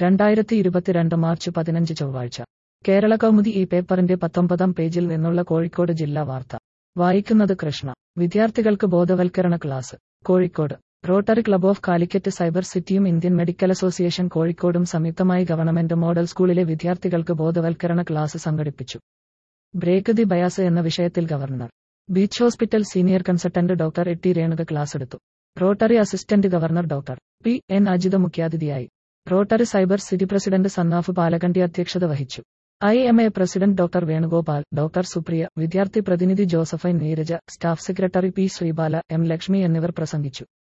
രണ്ടായിരത്തി ഇരുപത്തിരണ്ട് മാർച്ച് പതിനഞ്ച് ചൊവ്വാഴ്ച കേരള കൗമുദി ഈ പേപ്പറിന്റെ പത്തൊമ്പതാം പേജിൽ നിന്നുള്ള കോഴിക്കോട് ജില്ലാ വാർത്ത വായിക്കുന്നത് കൃഷ്ണ വിദ്യാർത്ഥികൾക്ക് ബോധവൽക്കരണ class Kozhikode rotary club of Calicut cyber സിറ്റിയും ഇന്ത്യൻ മെഡിക്കൽ അസോസിയേഷൻ കോഴിക്കോടും സംയുക്തമായി ഗവൺമെന്റ് മോഡൽ സ്കൂളിലെ വിദ്യാർത്ഥികൾക്ക് ബോധവൽക്കരണ ക്ലാസ് സംഘടിപ്പിച്ചു ബ്രേക്ക് ദി ബയാസ് എന്ന വിഷയത്തിൽ governor beach hospital senior consultant doctor A T Renuka class എടുത്തു rotary assistant governor doctor P N Ajitha മുഖ്യാതിഥിയായി rotary cyber city president Sannaf Palakandi അധ്യക്ഷത വഹിച്ചു I M A president doctor Venugopal doctor Supriya വിദ്യാർത്ഥി പ്രതിനിധി Josephine Neeraja staff secretary P Sreebala M Lakshmi എന്നിവർ പ്രസംഗിച്ചു